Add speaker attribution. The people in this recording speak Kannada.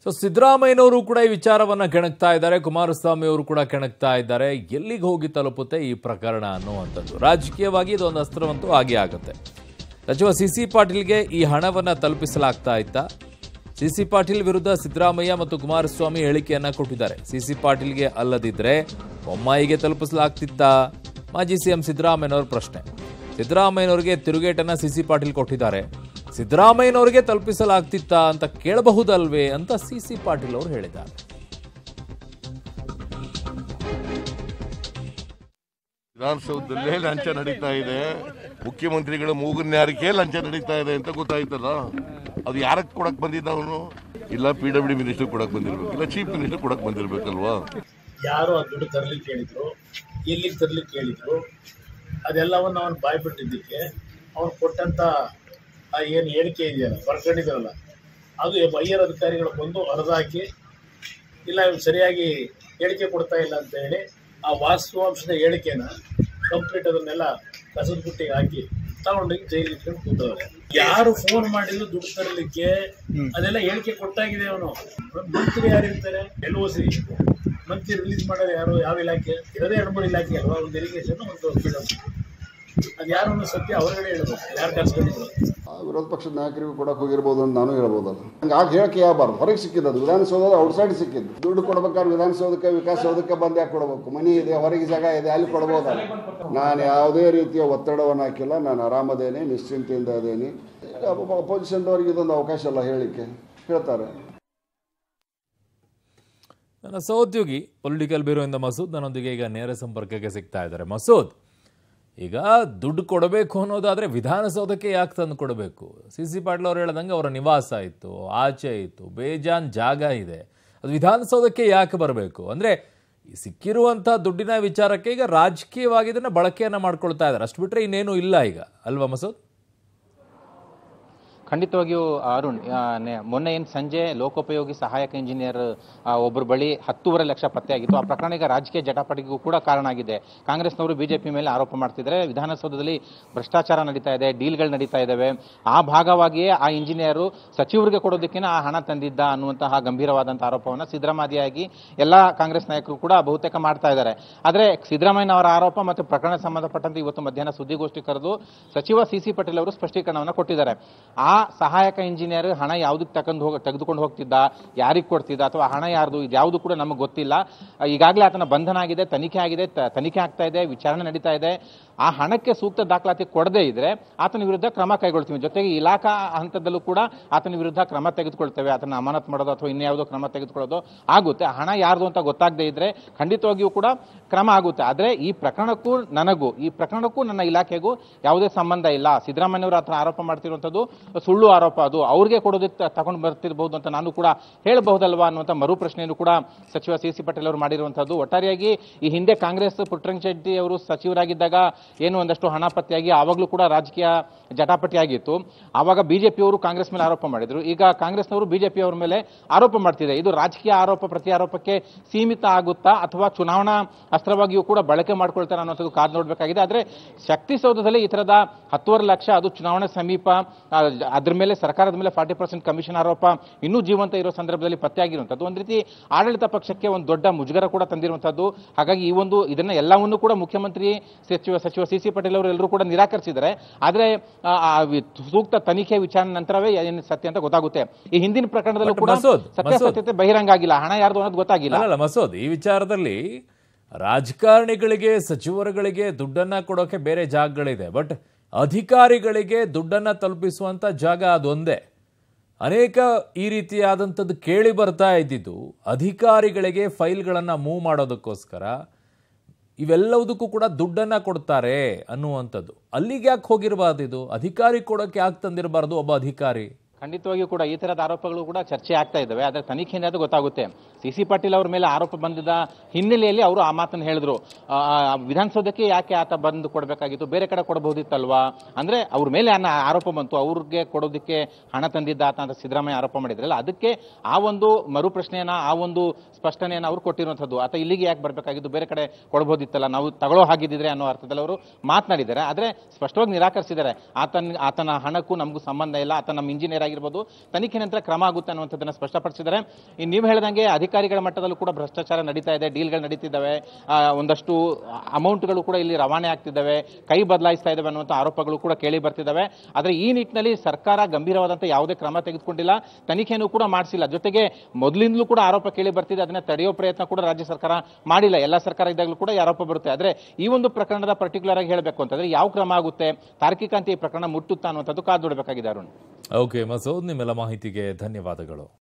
Speaker 1: ಸೊ ಸಿದ್ದರಾಮಯ್ಯನವರು ಕೂಡ ಈ ವಿಚಾರವನ್ನ ಕೆಣಕ್ತಾ ಇದ್ದಾರೆ ಕುಮಾರಸ್ವಾಮಿ ಅವರು ಕೂಡ ಕೆಣಕ್ತಾ ಇದ್ದಾರೆ ಎಲ್ಲಿಗೆ ಹೋಗಿ ತಲುಪುತ್ತೆ ಈ ಪ್ರಕರಣ ಅನ್ನುವಂಥದ್ದು ರಾಜಕೀಯವಾಗಿ ಇದೊಂದು ಅಸ್ತ್ರವಂತೂ ಆಗೇ ಆಗುತ್ತೆ ಸಚಿವ ಸಿ ಸಿ ಪಾಟೀಲ್ಗೆ ಈ ಹಣವನ್ನ ತಲುಪಿಸಲಾಗ್ತಾ ಇತ್ತಾ ಸಿ ಸಿ ಪಾಟೀಲ್ ವಿರುದ್ಧ ಸಿದ್ದರಾಮಯ್ಯ ಮತ್ತು ಕುಮಾರಸ್ವಾಮಿ ಹೇಳಿಕೆಯನ್ನ ಕೊಟ್ಟಿದ್ದಾರೆ ಸಿ ಸಿ ಪಾಟೀಲ್ಗೆ ಅಲ್ಲದಿದ್ರೆ ಬೊಮ್ಮಾಯಿಗೆ ತಲುಪಿಸಲಾಗ್ತಿತ್ತಾ ಮಾಜಿ ಸಿಎಂ ಸಿದ್ದರಾಮಯ್ಯನವರ ಪ್ರಶ್ನೆ ಸಿದ್ದರಾಮಯ್ಯನವರಿಗೆ ತಿರುಗೇಟನ್ನ ಸಿ ಸಿ ಪಾಟೀಲ್ ಕೊಟ್ಟಿದ್ದಾರೆ ಸಿದ್ದರಾಮಯ್ಯನವರಿಗೆ ತಲುಪಿಸಲಾಗ್ತಿತ್ತಾ ಅಂತ ಕೇಳಬಹುದಲ್ವೇ ಅಂತ ಸಿ ಸಿ ಪಾಟೀಲ್ ಅವರು ಹೇಳಿದ್ದಾರೆ
Speaker 2: ವಿಧಾನಸೌಧದಲ್ಲೇ ಲಂಚ ನಡೀತಾ ಇದೆ ಮುಖ್ಯಮಂತ್ರಿಗಳ ಮೂಗನ್ಯಾರಿಕೆ ಲಂಚ ನಡೀತಾ ಇದೆ ಅಂತ ಗೊತ್ತಾಯ್ತಲ್ಲ ಅದು ಯಾರಕ್ಕೆ ಕೊಡಕ್ ಬಂದಿದ್ದ ಅವನು ಇಲ್ಲ ಪಿ ಡಬ್ಲ್ಯೂ ಮಿನಿಸ್ಟರ್ ಕೊಡಕ್ ಬಂದಿರ್ಬೇಕು ಇಲ್ಲ ಚೀಫ್ ಮಿನಿಸ್ಟರ್ ಕೊಡಕ್ ಬಂದಿರ್ಬೇಕಲ್ವಾ
Speaker 3: ಯಾರು ಆ ದುಡ್ಡು ತರಲಿಕ್ಕೆ ಹೇಳಿದ್ರು ಎಲ್ಲಿಗೆ ತರಲಿಕ್ಕೆ ಹೇಳಿದ್ರು ಅದೆಲ್ಲವನ್ನು ಅವನು ಬಾಯ್ಬಿಟ್ಟಿದ್ದಕ್ಕೆ ಅವನು ಕೊಟ್ಟಂಥ ಆ ಏನು ಹೇಳಿಕೆ ಇದೆಯಲ್ಲ ಬರ್ಕೊಂಡಿದ್ದಾರಲ್ಲ ಅದು ಹೈಯರ್ ಅಧಿಕಾರಿಗಳು ಬಂದು ಹರಿದಾಕಿ ಇಲ್ಲ ಇವ್ನು ಸರಿಯಾಗಿ ಹೇಳಿಕೆ ಕೊಡ್ತಾ ಇಲ್ಲ ಅಂತ ಹೇಳಿ ಆ ವಾಸ್ತವಾಂಶದ ಹೇಳಿಕೆನ ಕಂಪ್ಲೀಟ್ ಅದನ್ನೆಲ್ಲ ಕಸದ ಬುಟ್ಟಿಗೆ ಹಾಕಿ ತಗೊಂಡೋಗಿ ಜೈಲಿಗೆ ಇಟ್ಕೊಂಡು ಕೂತವ್ರೆ ಯಾರು ಫೋನ್ ಮಾಡಿದ್ರು ದುಡ್ಡು ತರಲಿಕ್ಕೆ ಅದೆಲ್ಲ ಹೇಳಿಕೆ ಕೊಟ್ಟಾಗಿದೆ ಅವನು ಮಂತ್ರಿ ಯಾರಿರ್ತಾರೆ ಎಲ್ ಓ ಸಿ ಮಂತ್ರಿ ರಿಲೀಸ್ ಮಾಡೋರು ಯಾರು ಯಾವ ಇಲಾಖೆ ಇರೋದೇ ಎರಡು ಮೂರು ಇಲಾಖೆ ಅಲ್ವಾ ಒಂದು ಇರಿಗೇಷನ್ ಒಂದು ಫಿಲಮ್ ಅದು ಯಾರು ಅನ್ನೋ ಸತ್ಯ ಹೊರಗಡೆ ಹೇಳ್ಬೇಕು ಯಾರು ಕಲ್ಸ್ಕೊಂಡಿದ್ರು
Speaker 4: ಆ ವಿರೋಧ ಪಕ್ಷದ ನಾಯಕರಿಗೂ ಕೊಡಕ್ಕೆ ಹೋಗಿರ್ಬೋದು ಅಂತ ನಾನು ಹೇಳ್ಬೋದಲ್ಲ ಹಂಗೆ ಆಗ ಹೇಳಕ್ಕೆ ಯಾವಬಾರ್ದು ಹೊರಗೆ ಸಿಕ್ಕಿದ್ದು ಅದು ವಿಧಾನಸೌಧ ಔಟ್ಸೈಡ್ ಸಿಕ್ಕಿದ್ದು ದುಡ್ಡು ಕೊಡ್ಬೇಕಾದ್ರೆ ವಿಧಾನಸೌಧಕ್ಕೆ ವಿಕಾಸಸೌಧಕ್ಕೆ ಬಂದು ಯಾಕೆ ಕೊಡಬೇಕು ಮನಿ ಇದೆ ಹೊರಗೆ ಜಾಗ ಇದೆ ಅಲ್ಲಿ ಕೊಡ್ಬೋದಲ್ಲ ನಾನು ಯಾವುದೇ ರೀತಿಯ ಒತ್ತಡವನ್ನು ಹಾಕಿಲ್ಲ ನಾನು ಆರಾಮದೇನೆ ನಿಶ್ಚಿಂತೆಯಿಂದ ಅದೇನಿ ಅಪೋಸಿಷನ್ದವ್ರಿಗೆ ಇದೊಂದು ಅವಕಾಶ ಅಲ್ಲ ಹೇಳಲಿಕ್ಕೆ ಹೇಳ್ತಾರೆ
Speaker 1: ನನ್ನ ಸಹೋದ್ಯೋಗಿ ಪೊಲಿಟಿಕಲ್ ಬ್ಯೂರೋಯಿಂದ ಮಸೂದ್ ನನ್ನೊಂದಿಗೆ ಈಗ ನೇರ ಸಂಪರ್ಕಕ್ಕೆ ಸಿಗ್ತಾ ಇದ್ದಾರೆ ಮಸೂದ್ ಈಗ ದುಡ್ಡು ಕೊಡಬೇಕು ಅನ್ನೋದಾದ್ರೆ ವಿಧಾನಸೌಧಕ್ಕೆ ಯಾಕೆ ತಂದು ಕೊಡಬೇಕು ಸಿ ಸಿ ಪಾಟೀಲ್ ಅವ್ರು ಹೇಳ್ದಂಗೆ ಅವರ ನಿವಾಸ ಇತ್ತು ಆಚೆ ಇತ್ತು ಬೇಜಾನ್ ಜಾಗ ಇದೆ ಅದು ವಿಧಾನಸೌಧಕ್ಕೆ ಯಾಕೆ ಬರಬೇಕು ಅಂದ್ರೆ ಈ ಸಿಕ್ಕಿರುವಂಥ ದುಡ್ಡಿನ ವಿಚಾರಕ್ಕೆ ಈಗ ರಾಜಕೀಯವಾಗಿ ಇದನ್ನ ಬಳಕೆಯನ್ನ ಮಾಡ್ಕೊಳ್ತಾ ಇದ್ದಾರೆ ಅಷ್ಟು ಬಿಟ್ರೆ ಇನ್ನೇನು ಇಲ್ಲ ಈಗ ಅಲ್ವಾ ಮಸೂದ್
Speaker 5: ಖಂಡಿತವಾಗಿಯೂ ಅರುಣ್ ಆ, ನೆ- ಮೊನ್ನೆ ಏನು ಸಂಜೆ ಲೋಕೋಪಯೋಗಿ ಸಹಾಯಕ ಇಂಜಿನಿಯರ್ ಆ, ಒಬ್ಬರ ಬಳಿ ಹತ್ತೂವರೆ ಲಕ್ಷ ಪತ್ತೆಯಾಗಿತ್ತು ಆ ಪ್ರಕರಣ ಈಗ ರಾಜಕೀಯ ಜಟಾಪಟಿಗೂ ಕೂಡ ಕಾರಣ ಆಗಿದೆ ಕಾಂಗ್ರೆಸ್ನವರು ಬಿಜೆಪಿ ಮೇಲೆ ಆರೋಪ ಮಾಡ್ತಿದ್ದಾರೆ ವಿಧಾನಸೌಧದಲ್ಲಿ ಭ್ರಷ್ಟಾಚಾರ ನಡೀತಾ ಇದೆ ಡೀಲ್ಗಳು ನಡೀತಾ ಇದ್ದಾವೆ ಆ ಭಾಗವಾಗಿಯೇ ಆ ಇಂಜಿನಿಯರು ಸಚಿವರಿಗೆ ಕೊಡೋದಕ್ಕಿಂತ ಆ ಹಣ ತಂದಿದ್ದ ಅನ್ನುವಂತಹ ಗಂಭೀರವಾದಂಥ ಆರೋಪವನ್ನು ಸಿದ್ದರಾಮಯ್ಯಾಗಿ ಎಲ್ಲ ಕಾಂಗ್ರೆಸ್ ನಾಯಕರು ಕೂಡ ಬಹುತೇಕ ಮಾಡ್ತಾ ಇದ್ದಾರೆ ಆದರೆ ಸಿದ್ದರಾಮಯ್ಯನವರ ಆರೋಪ ಮತ್ತು ಪ್ರಕರಣ ಸಂಬಂಧಪಟ್ಟಂತೆ ಇವತ್ತು ಮಧ್ಯಾಹ್ನ ಸುದ್ದಿಗೋಷ್ಠಿ ಕರೆದು ಸಚಿವ ಸಿ ಸಿ ಪಟೇಲ್ ಅವರು ಸ್ಪಷ್ಟೀಕರಣವನ್ನು ಕೊಟ್ಟಿದ್ದಾರೆ ಆ ಸಹಾಯಕ ಇಂಜಿನಿಯರ್ ಹಣ ಯಾವುದಕ್ಕೆ ತಗೊಂಡು ಹೋಗ ತೆಗೆದುಕೊಂಡು ಹೋಗ್ತಿದ್ದ ಯಾರಿಗೆ ಕೊಡ್ತಿದ್ದ ಅಥವಾ ಹಣ ಯಾರ್ದು ಇದು ಯಾವುದು ಕೂಡ ನಮಗೆ ಗೊತ್ತಿಲ್ಲ ಈಗಾಗಲೇ ಆತನ ಬಂಧನ ಆಗಿದೆ ತನಿಖೆ ಆಗಿದೆ ತ- ತನಿಖೆ ಆಗ್ತಾ ಇದೆ ವಿಚಾರಣೆ ನಡೀತಾ ಇದೆ ಆ ಹಣಕ್ಕೆ ಸೂಕ್ತ ದಾಖಲಾತಿ ಕೊಡದೇ ಇದ್ರೆ ಆತನ ವಿರುದ್ಧ ಕ್ರಮ ಕೈಗೊಳ್ತೀವಿ ಜೊತೆಗೆ ಇಲಾಖಾ ಹಂತದಲ್ಲೂ ಕೂಡ ಆತನ ವಿರುದ್ಧ ಕ್ರಮ ತೆಗೆದುಕೊಳ್ತೇವೆ ಆತನ ಅಮಾನತ್ ಮಾಡೋದು ಅಥವಾ ಇನ್ಯಾವುದೋ ಕ್ರಮ ತೆಗೆದುಕೊಳ್ಳೋದು ಆಗುತ್ತೆ ಆ ಹಣ ಯಾರ್ದು ಅಂತ ಗೊತ್ತಾಗದೇ ಇದ್ರೆ ಖಂಡಿತವಾಗಿಯೂ ಕೂಡ ಕ್ರಮ ಆಗುತ್ತೆ ಆದರೆ ಈ ಪ್ರಕರಣಕ್ಕೂ ನನಗೂ ಈ ಪ್ರಕರಣಕ್ಕೂ ನನ್ನ ಇಲಾಖೆಗೂ ಯಾವುದೇ ಸಂಬಂಧ ಇಲ್ಲ ಸಿದ್ದರಾಮಯ್ಯವರು ಹತ್ರ ಆರೋಪ ಮಾಡ್ತಿರುವಂಥದ್ದು ಸುಳ್ಳು ಆರೋಪ ಅದು ಅವ್ರಿಗೆ ಕೊಡೋದಕ್ಕೆ ತಗೊಂಡು ಬರ್ತಿರ್ಬೋದು ಅಂತ ನಾನು ಕೂಡ ಹೇಳಬಹುದಲ್ವಾ ಅನ್ನುವಂಥ ಮರು ಪ್ರಶ್ನೆಯನ್ನು ಕೂಡ ಸಚಿವ ಸಿ ಸಿ ಪಟೇಲ್ ಅವರು ಮಾಡಿರುವಂಥದ್ದು ಒಟ್ಟಾರೆಯಾಗಿ ಈ ಹಿಂದೆ ಕಾಂಗ್ರೆಸ್ ಪುಟ್ಟರಂಗ ಶೆಟ್ಟಿ ಅವರು ಸಚಿವರಾಗಿದ್ದಾಗ ಏನು ಒಂದಷ್ಟು ಹಣ ಪತ್ತೆಯಾಗಿ ಆವಾಗಲೂ ಕೂಡ ರಾಜಕೀಯ ಜಟಾಪಟಿ ಆಗಿತ್ತು ಆವಾಗ ಬಿಜೆಪಿಯವರು ಕಾಂಗ್ರೆಸ್ ಮೇಲೆ ಆರೋಪ ಮಾಡಿದ್ರು ಈಗ ಕಾಂಗ್ರೆಸ್ನವರು ಬಿಜೆಪಿ ಅವರ ಮೇಲೆ ಆರೋಪ ಮಾಡ್ತಿದೆ ಇದು ರಾಜಕೀಯ ಆರೋಪ ಪ್ರತಿ ಆರೋಪಕ್ಕೆ ಸೀಮಿತ ಆಗುತ್ತಾ ಅಥವಾ ಚುನಾವಣಾ ಅಸ್ತ್ರವಾಗಿಯೂ ಕೂಡ ಬಳಕೆ ಮಾಡ್ಕೊಳ್ತಾರೆ ಅನ್ನೋಂಥದ್ದು ಕಾದು ನೋಡಬೇಕಾಗಿದೆ ಆದರೆ ಶಕ್ತಿಸೌಧದಲ್ಲಿ ಈ ಥರದ ಹತ್ತುವರೆ ಲಕ್ಷ ಅದು ಚುನಾವಣೆ ಸಮೀಪ ಆ, ಅದ್ರ ಮೇಲೆ ಸರ್ಕಾರದ ಮೇಲೆ ಫಾರ್ಟಿ ಪರ್ಸೆಂಟ್ ಕಮಿಷನ್ ಆರೋಪ ಇನ್ನೂ ಜೀವಂತ ಇರೋ ಸಂದರ್ಭದಲ್ಲಿ ಪತ್ತೆಯಾಗಿರುವಂಥದ್ದು ಒಂದು ರೀತಿ ಆಡಳಿತ ಪಕ್ಷಕ್ಕೆ ಒಂದು ದೊಡ್ಡ ಮುಜುಗರ ಕೂಡ ತಂದಿರುವಂಥದ್ದು ಹಾಗಾಗಿ ಈ ಒಂದು ಇದನ್ನ ಎಲ್ಲವನ್ನೂ ಕೂಡ ಮುಖ್ಯಮಂತ್ರಿ ಸಚಿವ ಸಚಿವ ಸಿ ಸಿ ಪಟೇಲ್ ಅವರು ಎಲ್ಲರೂ ಕೂಡ ನಿರಾಕರಿಸಿದ್ದಾರೆ ಆದರೆ ಆ, ಆ ವಿ- ಸೂಕ್ತ ತನಿಖೆ ವಿಚಾರಣೆ ನಂತರವೇ ಏನು ಸತ್ಯ ಅಂತ ಗೊತ್ತಾಗುತ್ತೆ ಈ ಹಿಂದಿನ ಪ್ರಕರಣದಲ್ಲೂ
Speaker 1: ಬಟ್
Speaker 5: ಕೂಡ
Speaker 1: ಮಸೂದ್, ಮಸೂದ್.
Speaker 5: ಸತ್ಯಾಸತ್ಯತೆ ಬಹಿರಂಗ ಆಗಿಲ್ಲ ಹಣ ಯಾರ್ದು ಅನ್ನೋದು ಗೊತ್ತಾಗಿಲ್ಲ
Speaker 1: ಅಲ್ಲ ಮಸೂದ್ ಈ ವಿಚಾರದಲ್ಲಿ ರಾಜಕಾರಣಿಗಳಿಗೆ ಸಚಿವರುಗಳಿಗೆ ದುಡ್ಡನ್ನ ಕೊಡೋಕೆ ಬೇರೆ ಜಾಗಗಳಿದೆ ಬಟ್ ಅಧಿಕಾರಿಗಳಿಗೆ ದುಡ್ಡನ್ನ ತಲುಪಿಸುವಂತ ಜಾಗ ಅದೊಂದೇ ಅನೇಕ ಈ ರೀತಿಯಾದಂಥದ್ದು ಕೇಳಿ ಬರ್ತಾ ಇದ್ದಿದ್ದು ಅಧಿಕಾರಿಗಳಿಗೆ ಫೈಲ್ಗಳನ್ನು ಮೂವ್ ಮಾಡೋದಕ್ಕೋಸ್ಕರ ಇವೆಲ್ಲವುದಕ್ಕೂ ಕೂಡ ದುಡ್ಡನ್ನ ಕೊಡ್ತಾರೆ ಅನ್ನುವಂಥದ್ದು ಅಲ್ಲಿಗೆ ಯಾಕೆ ಹೋಗಿರಬಾರ್ದು ಇದು ಅಧಿಕಾರಿ ಕೊಡೋಕೆ ಯಾಕೆ ತಂದಿರಬಾರ್ದು ಒಬ್ಬ ಅಧಿಕಾರಿ
Speaker 5: ಖಂಡಿತವಾಗಿಯೂ ಕೂಡ ಈ ಥರದ ಆರೋಪಗಳು ಕೂಡ ಚರ್ಚೆ ಆಗ್ತಾ ಇದ್ದಾವೆ ಆದರೆ ತನಿಖೆಯಿಂದ ಅದು ಗೊತ್ತಾಗುತ್ತೆ ಸಿ ಸಿ ಪಾಟೀಲ್ ಅವ್ರ ಮೇಲೆ ಆರೋಪ ಬಂದಿದ್ದ ಹಿನ್ನೆಲೆಯಲ್ಲಿ ಅವರು ಆ ಮಾತನ್ನು ಹೇಳಿದ್ರು ಆ, ಆ, ವಿಧಾನಸೌಧಕ್ಕೆ ಯಾಕೆ ಆತ ಬಂದು ಕೊಡಬೇಕಾಗಿತ್ತು ಬೇರೆ ಕಡೆ ಕೊಡಬಹುದಿತ್ತಲ್ವಾ ಅಂದ್ರೆ ಅವ್ರ ಮೇಲೆ ಅನ್ನ ಆರೋಪ ಬಂತು ಅವ್ರಿಗೆ ಕೊಡೋದಕ್ಕೆ ಹಣ ತಂದಿದ್ದ ಆತ ಅಂತ ಸಿದ್ದರಾಮಯ್ಯ ಆರೋಪ ಮಾಡಿದ್ರಲ್ಲ ಅದಕ್ಕೆ ಆ ಒಂದು ಮರು ಪ್ರಶ್ನೆಯನ್ನ ಆ ಒಂದು ಸ್ಪಷ್ಟನೆಯನ್ನು ಅವ್ರು ಕೊಟ್ಟಿರುವಂಥದ್ದು ಆತ ಇಲ್ಲಿಗೆ ಯಾಕೆ ಬರಬೇಕಾಗಿದ್ದು ಬೇರೆ ಕಡೆ ಕೊಡಬಹುದಿತ್ತಲ್ಲ ನಾವು ತಗೊಳ್ಳೋ ಹಾಗಿದ್ದಿದ್ರೆ ಅನ್ನೋ ಅರ್ಥದಲ್ಲಿ ಅವರು ಮಾತನಾಡಿದ್ದಾರೆ ಆದರೆ ಸ್ಪಷ್ಟವಾಗಿ ನಿರಾಕರಿಸಿದ್ದಾರೆ ಆತನ ಆತನ ಹಣಕ್ಕೂ ನಮಗೂ ಸಂಬಂಧ ಇಲ್ಲ ಆತ ನಮ್ಮ ಇಂಜಿನಿಯರ್ ಅಧಿಕಾರಿಗಳಾಗಿರ್ಬೋದು ತನಿಖೆ ನಂತರ ಕ್ರಮ ಆಗುತ್ತೆ ಅನ್ನುವಂಥದ್ದನ್ನ ಸ್ಪಷ್ಟಪಡಿಸಿದ್ದಾರೆ ಇನ್ನು ನೀವು ಹೇಳ್ದಂಗೆ ಅಧಿಕಾರಿಗಳ ಮಟ್ಟದಲ್ಲೂ ಕೂಡ ಭ್ರಷ್ಟಾಚಾರ ನಡೀತಾ ಇದೆ ಡೀಲ್ಗಳು ನಡೀತಿದ್ದಾವೆ ಆ, ಒಂದಷ್ಟು ಅಮೌಂಟ್ಗಳು ಕೂಡ ಇಲ್ಲಿ ರವಾನೆ ಆಗ್ತಿದ್ದಾವೆ ಕೈ ಬದಲಾಯಿಸ್ತಾ ಇದ್ದಾವೆ ಅನ್ನುವಂಥ ಆರೋಪಗಳು ಕೂಡ ಕೇಳಿ ಬರ್ತಿದ್ದಾವೆ ಆದರೆ ಈ ನಿಟ್ಟಿನಲ್ಲಿ ಸರ್ಕಾರ ಗಂಭೀರವಾದಂಥ ಯಾವುದೇ ಕ್ರಮ ತೆಗೆದುಕೊಂಡಿಲ್ಲ ತನಿಖೆನೂ ಕೂಡ ಮಾಡಿಸಿಲ್ಲ ಜೊತೆಗೆ ಮೊದಲಿಂದಲೂ ಕೂಡ ಆರೋಪ ಕೇಳಿ ಬರ್ತಿದೆ ಅದನ್ನ ತಡೆಯೋ ಪ್ರಯತ್ನ ಕೂಡ ರಾಜ್ಯ ಸರ್ಕಾರ ಮಾಡಿಲ್ಲ ಎಲ್ಲ ಸರ್ಕಾರ ಇದ್ದಾಗಲೂ ಕೂಡ ಈ ಆರೋಪ ಬರುತ್ತೆ ಆದರೆ ಈ ಒಂದು ಪ್ರಕರಣದ ಪರ್ಟಿಕ್ಯುಲರ್ ಆಗಿ ಹೇಳಬೇಕು ಅಂತಂದ್ರೆ ಯಾವ ಕ್ರಮ ಆಗುತ್ತೆ ತಾರ್ಕಿಕ ಅಂತ ಈ ಪ್ರಕರಣ ಮುಟ್ಟುತ್ತಾ ಅನ್ನುವಂಥದ್ದು ಕಾದು ನೋಡಬೇಕಾಗಿದೆ ಅರುಣ್
Speaker 1: ಓಕೆ ಮಸೂದ್ ನಿಮ್ಮೆಲ್ಲ ಮಾಹಿತಿಗೆ ಧನ್ಯವಾದಗಳು